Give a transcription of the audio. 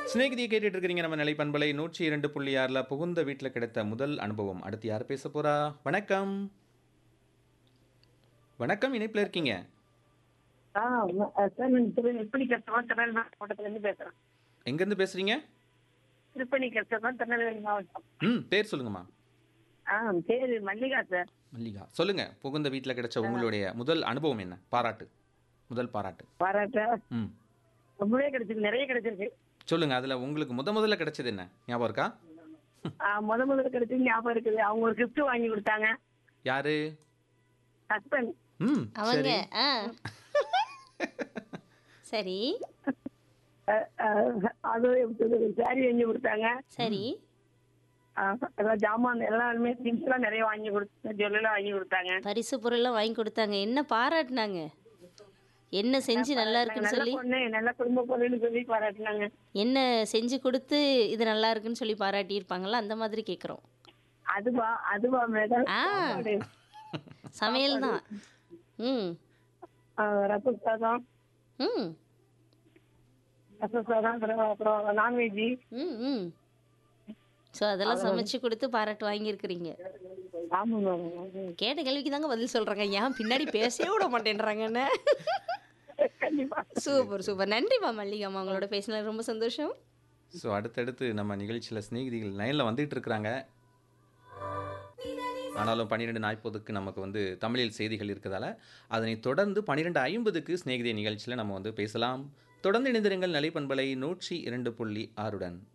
சிநேகிதியை கேட்டுட்டு இருக்கிறீங்க நம்ம நிலைப்பண்பலை நூற்றி இரண்டு புள்ளி ஆறில் புகுந்த வீட்டில் கிடைத்த முதல் அனுபவம் அடுத்து யார் பேச போறா வணக்கம் வணக்கம் இணைப்பில் இருக்கீங்க ஆ ம- அஹ் சார் நான் திரு திருப்பணி கஷ்டமாக திருநெல்வேலி மாவட்டத்துலேருந்து பேசுகிறேன் எங்கேருந்து பேசுறீங்க திருப்பணி கஷ்டம் திருநெல்வேலி மாவட்டம் ம் பேர் சொல்லுங்கம்மா ஆ பேர் மல்லிகா சார் மல்லிகா சொல்லுங்க புகுந்த வீட்டில் கிடைச்ச உங்களுடைய முதல் அனுபவம் என்ன பாராட்டு முதல் பாராட்டு பாராட்ட ம் ரொம்பவே கிடைச்சிருக்கு நிறைய கிடைச்சிருக்கு சொல்லுங்க அதில் உங்களுக்கு முத முதல்ல கிடைச்சது என்ன ஞாபகம் இருக்கா ஆ, முத முதல்ல கிடைச்சது ஞாபகம் இருக்குது அவங்க ஒரு gift வாங்கி கொடுத்தாங்க யாரு ஹஸ்பண்ட் ம் அவங்க சரி ஆ சரி அது சாரி வாங்கி கொடுத்தாங்க சரி ஆ, எல்லாம் ஜாமான் எல்லாருமே திங்ஸ் எல்லாம் நிறைய வாங்கி கொடுத்தாங்க ஜுவல்லாம் வாங்கி கொடுத்தாங்க பரிசு பொருள்லாம் வாங்கி கொடுத்தாங்க என்ன பாராட்டுனாங்க என்ன செஞ்சு நல்லா இருக்குன்னு நல்ல சொல்லி பொண்ணு நல்ல குடும்ப பொருள்னு சொல்லி பாராட்டினாங்க என்ன செஞ்சு கொடுத்து இது நல்லா இருக்குன்னு சொல்லி பாராட்டியிருப்பாங்கல்ல அந்த மாதிரி கேட்குறோம் அதுவா அதுவா மேடம் ஆ. சமையல் தான் ம் ரச சாதம் ம் ரச சாதம் அப்புறம் அப்புறம் நான்வெஜ் ம் ம் ஸோ அதெல்லாம் சமைச்சு கொடுத்து பாராட்டு வாங்கியிருக்கிறீங்க ஆமா மேடம் கேட்ட கேள்விக்கு தாங்க பதில் சொல்கிறாங்க ஏன் பின்னாடி பேசவே விட மாட்டேன்றாங்கன்னு கண்டிப்பா சூப்பர் சூப்பர் நன்றிம்மா மல்லிகாம்மா உங்களோட பேசினது ரொம்ப சந்தோஷம் ஸோ அடுத்தடுத்து நம்ம நிகழ்ச்சியில் சிநேகிதிகள் லைனில் வந்துட்டு இருக்கிறாங்க ஆனாலும் பன்னிரெண்டு நாற்பதுக்கு நமக்கு வந்து தமிழில் செய்திகள் இருக்கிறதால அதனை தொடர்ந்து பன்னிரெண்டு ஐம்பதுக்கு சிநேகிதி நிகழ்ச்சியில் நம்ம வந்து பேசலாம் தொடர்ந்து இணைந்திருங்கள் நிலைப்பண்பலை நூற்றி இரண்டு புள்ளி ஆறுடன்